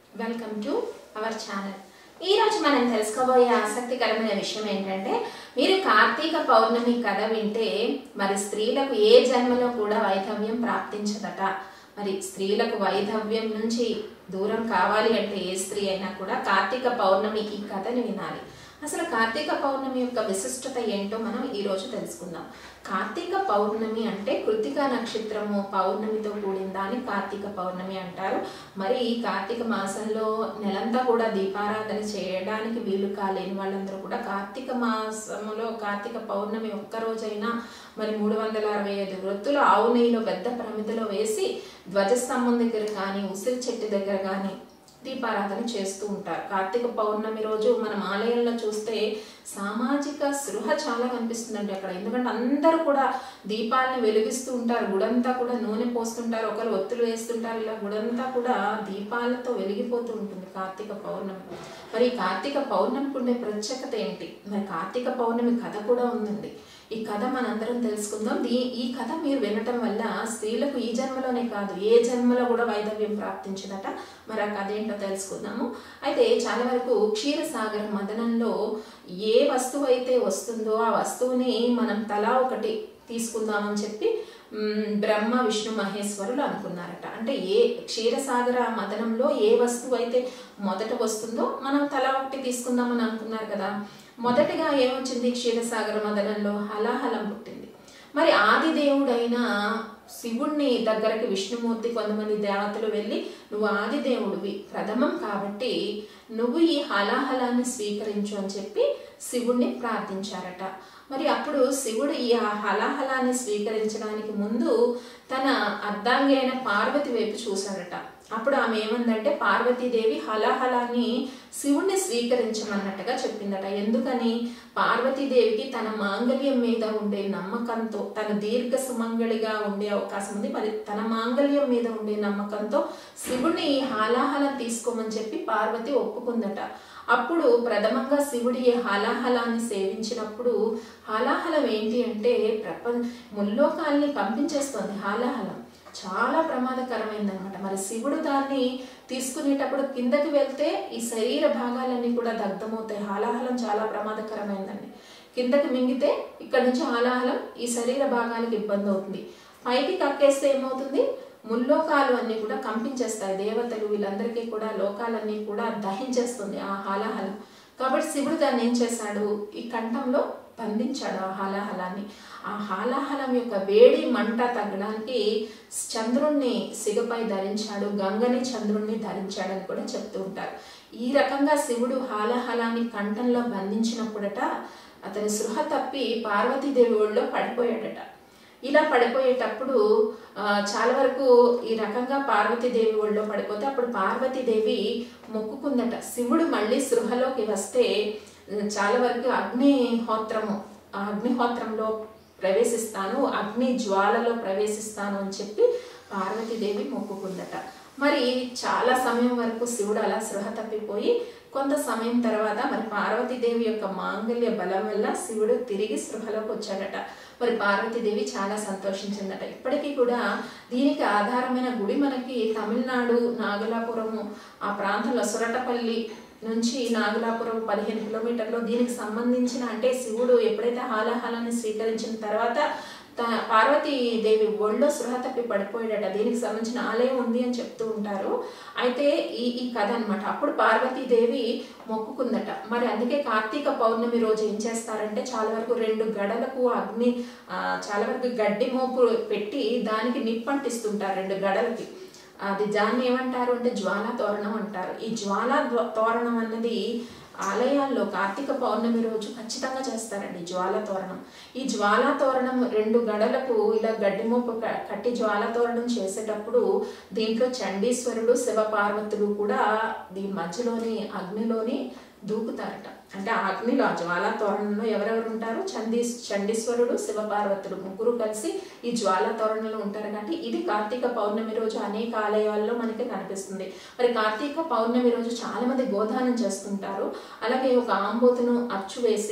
welcome to our channel ఈ రోజు మనం తెలుసుకోబోయే ఆసక్తికరమైన విషయం ఏంటంటే మీరు కార్తీక పౌర్ణమి కథ వింటే మరి స్త్రీలకు ఏ జన్మలో కూడా వైధవ్యం ప్రాప్తించదట మరి స్త్రీలకు వైధవ్యం నుంచి దూరం కావాలి అంటే ఏ స్త్రీ అయినా కూడా కార్తీక పౌర్ణమి ఈ కథని వినాలి అసలు కార్తీక పౌర్ణమి యొక్క విశిష్టత ఏంటో మనం ఈ రోజు తెలుసుకుందాం కార్తీక పౌర్ణమి అంటే కృతిక నక్షత్రము పౌర్ణమితో కూడిన దాన్ని కార్తీక పౌర్ణమి అంటారు మరి ఈ కార్తీక మాసంలో నెలంతా కూడా దీపారాధన చేయడానికి వీలు కాలేని వాళ్ళందరూ కూడా కార్తీక మాసములో కార్తీక పౌర్ణమి ఒక్క రోజైనా మరి మూడు వందల అరవై ఐదు వృత్తులు ఆవు నెయ్యిలో పెద్ద ప్రమిదలో వేసి ధ్వజస్తంభం దగ్గర కానీ ఉసిరి చెట్టు దగ్గర కానీ దీపారాధన చేస్తూ ఉంటారు కార్తీక పౌర్ణమి రోజు మనం ఆలయంలో చూస్తే సామాజిక స్పృహ చాలా కనిపిస్తుందండి అక్కడ ఎందుకంటే అందరూ కూడా దీపాలను వెలిగిస్తూ ఉంటారు గుడంతా కూడా నూనె పోస్తుంటారు ఒకరు ఒత్తులు వేస్తుంటారు ఇలా గుడంతా కూడా దీపాలతో వెలిగిపోతూ ఉంటుంది కార్తీక పౌర్ణమి మరి ఈ కార్తీక పౌర్ణమికి ఉండే ప్రత్యేకత ఏంటి మరి కార్తీక పౌర్ణమి కథ కూడా ఉందండి ఈ కథ మనందరం తెలుసుకుందాం ఈ ఈ కథ మీరు వినటం వల్ల స్త్రీలకు ఈ జన్మలోనే కాదు ఏ జన్మలో కూడా వైధవ్యం ప్రాప్తించదట మరి ఆ కథ ఏంటో తెలుసుకుందాము అయితే చాలా వరకు క్షీరసాగర మదనంలో ఏ వస్తువు అయితే వస్తుందో ఆ వస్తువుని మనం తలా ఒకటి తీసుకుందామని చెప్పి మ్, బ్రహ్మ విష్ణు మహేశ్వరులు అనుకున్నారట అంటే ఏ క్షీరసాగర మదనంలో ఏ వస్తువు అయితే మొదట వస్తుందో మనం తల ఒకటి తీసుకుందామని అనుకున్నారు కదా మొదటిగా ఏమొచ్చింది క్షీరసాగర మదనంలో హలాహలం పుట్టింది మరి ఆది దేవుడైన శివుణ్ణి దగ్గరికి విష్ణుమూర్తి కొంతమంది దేవతలు వెళ్ళి నువ్వు ఆది దేవుడివి ప్రథమం కాబట్టి నువ్వు ఈ హలాహలాన్ని స్వీకరించు అని చెప్పి శివుణ్ణి ప్రార్థించారట మరి అప్పుడు శివుడు ఈ హలాహలాన్ని స్వీకరించడానికి ముందు తన అర్ధాంగి అయిన పార్వతి వైపు చూశాడట అప్పుడు ఆమె ఏమందంటే పార్వతీదేవి హలాహలాన్ని శివుణ్ణి స్వీకరించమన్నట్టుగా చెప్పిందట ఎందుకని పార్వతీదేవికి తన మాంగళ్యం మీద ఉండే నమ్మకంతో తన దీర్ఘ సుమంగళిగా ఉండే అవకాశం ఉంది మరి తన మాంగళ్యం మీద ఉండే నమ్మకంతో శివుణ్ణి ఈ హాలాహలం తీసుకోమని చెప్పి పార్వతి ఒప్పుకుందట అప్పుడు ప్రథమంగా శివుడి ఈ హాలాహలాన్ని సేవించినప్పుడు హాలాహలం ఏంటి అంటే ప్రపంచ ముల్లోకాల్ని కంపించేస్తుంది హాలాహలం చాలా ప్రమాదకరమైంది అనమాట మరి శివుడు దాన్ని తీసుకునేటప్పుడు కిందకి వెళ్తే ఈ శరీర భాగాలన్నీ కూడా దగ్ధమవుతాయి హాలాహలం చాలా ప్రమాదకరమైందండి కిందకి మింగితే ఇక్కడ నుంచి హాలాహలం ఈ శరీర భాగాలకు ఇబ్బంది అవుతుంది పైకి కక్కేస్తే ఏమవుతుంది ముల్లోకాలు అన్ని కూడా కంపించేస్తాయి దేవతలు వీళ్ళందరికీ కూడా లోకాలన్నీ కూడా దహించేస్తుంది ఆ హాలాహలం కాబట్టి శివుడు దాన్ని ఏం చేశాడు ఈ కంఠంలో బంధించాడు ఆ హాలాహలాన్ని ఆ హాలాహలం యొక్క వేడి మంట తగ్గడానికి చంద్రుణ్ణి సిగపై ధరించాడు గంగని చంద్రుణ్ణి ధరించాడని కూడా చెప్తూ ఉంటారు ఈ రకంగా శివుడు హాలాహలాన్ని కంఠంలో బంధించినప్పుడట అతని సృహ తప్పి పార్వతీదేవి ఒళ్ళో పడిపోయాడట ఇలా పడిపోయేటప్పుడు ఆ, చాలా వరకు ఈ రకంగా పార్వతీదేవి ఒళ్ళో పడిపోతే అప్పుడు పార్వతీదేవి మొక్కుకుందట శివుడు మళ్ళీ సృహలోకి వస్తే ఆ, చాలా వరకు అగ్నిహోత్రము ఆ అగ్నిహోత్రంలో ప్రవేశిస్తాను అగ్ని జ్వాలలో ప్రవేశిస్తాను అని చెప్పి పార్వతీదేవి మొక్కుకుందట మరి చాలా సమయం వరకు శివుడు అలా సృహ తప్పిపోయి కొంత సమయం తర్వాత మరి పార్వతీదేవి యొక్క మాంగళ్య బలం వల్ల శివుడు తిరిగి సృహలోకి వచ్చాడట మరి పార్వతీదేవి చాలా సంతోషించిందట ఇప్పటికీ కూడా దీనికి ఆధారమైన గుడి మనకి తమిళనాడు నాగలాపురము ఆ ప్రాంతంలో సురటపల్లి నుంచి నాగలాపురం పదిహేను కిలోమీటర్లు దీనికి సంబంధించిన అంటే శివుడు ఎప్పుడైతే హాలాహలాన్ని స్వీకరించిన తర్వాత త- పార్వతీదేవి ఒళ్ళో సృహ తప్పి పడిపోయాడట దీనికి సంబంధించిన ఆలయం ఉంది అని చెప్తూ ఉంటారు అయితే ఈ ఈ కథ అనమాట అప్పుడు పార్వతీదేవి మొక్కుకుందట మరి అందుకే కార్తీక పౌర్ణమి రోజు ఏం చేస్తారంటే చాలా వరకు రెండు గడలకు అగ్ని ఆ, చాలా వరకు గడ్డి మోపు పెట్టి దానికి నిప్పంటిస్తుంటారు రెండు గడలకి అది దాన్ని ఏమంటారు అంటే జ్వాలా తోరణం అంటారు ఈ జ్వాలా ద్వా- తోరణం అన్నది ఆలయాల్లో కార్తీక పౌర్ణమి రోజు ఖచ్చితంగా చేస్తారండి జ్వాల తోరణం ఈ జ్వాల తోరణం రెండు గడలకు ఇలా గడ్డి మోపు క- కట్టి జ్వాల తోరణం చేసేటప్పుడు దీంట్లో చండీశ్వరుడు శివ పార్వతులు కూడా దీని మధ్యలోని అగ్నిలోని దూకుతారట అంటే ఆ అగ్నిలో ఆ జ్వాల తోరణంలో ఎవరెవరు ఉంటారు చందీ చండీశ్వరుడు శివపార్వతులు ముగ్గురు కలిసి ఈ జ్వాల తోరణంలో ఉంటారు కాబట్టి ఇది కార్తీక పౌర్ణమి రోజు అనేక ఆలయాల్లో మనకి కనిపిస్తుంది మరి కార్తీక పౌర్ణమి రోజు చాలా మంది గోదానం చేస్తుంటారు అలాగే ఒక ఆంబోతును అచ్చు వేసి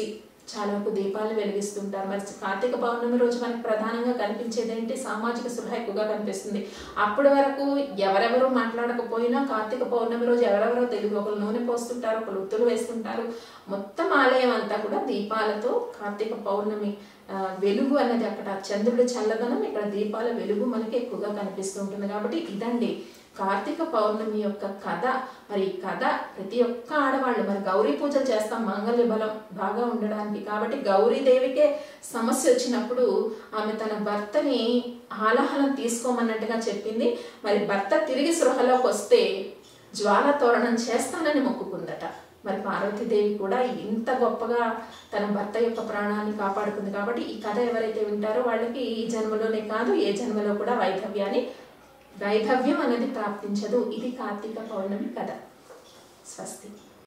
చాలా వరకు దీపాలు వెలిగిస్తుంటారు మరి కార్తీక పౌర్ణమి రోజు మనకు ప్రధానంగా కనిపించేది ఏంటి సామాజిక స్పృహ ఎక్కువగా కనిపిస్తుంది అప్పటి వరకు ఎవరెవరు మాట్లాడకపోయినా కార్తీక పౌర్ణమి రోజు ఎవరెవరో తెలుగు ఒకరు నూనె పోస్తుంటారు ఒకరు ఉత్తులు వేస్తుంటారు మొత్తం ఆలయం అంతా కూడా దీపాలతో కార్తీక పౌర్ణమి ఆ, వెలుగు అన్నది అక్కడ చంద్రుడి చల్లదనం ఇక్కడ దీపాల వెలుగు మనకి ఎక్కువగా కనిపిస్తూ ఉంటుంది కాబట్టి ఇదండి కార్తీక పౌర్ణమి యొక్క కథ మరి ఈ కథ ప్రతి ఒక్క ఆడవాళ్ళు మరి గౌరీ పూజలు చేస్తాం మంగళ బలం బాగా ఉండడానికి కాబట్టి గౌరీదేవికే సమస్య వచ్చినప్పుడు ఆమె తన భర్తని ఆలాహనం తీసుకోమన్నట్టుగా చెప్పింది మరి భర్త తిరిగి సృహలోకి వస్తే జ్వాల తోరణం చేస్తానని మొక్కుకుందట మరి పార్వతీదేవి కూడా ఇంత గొప్పగా తన భర్త యొక్క ప్రాణాన్ని కాపాడుకుంది కాబట్టి ఈ కథ ఎవరైతే వింటారో వాళ్ళకి ఈ జన్మలోనే కాదు ఏ జన్మలో కూడా వైధవ్యాన్ని వైధవ్యం అనేది ప్రాప్తించదు ఇది కార్తీక పౌర్ణమి కథ స్వస్తి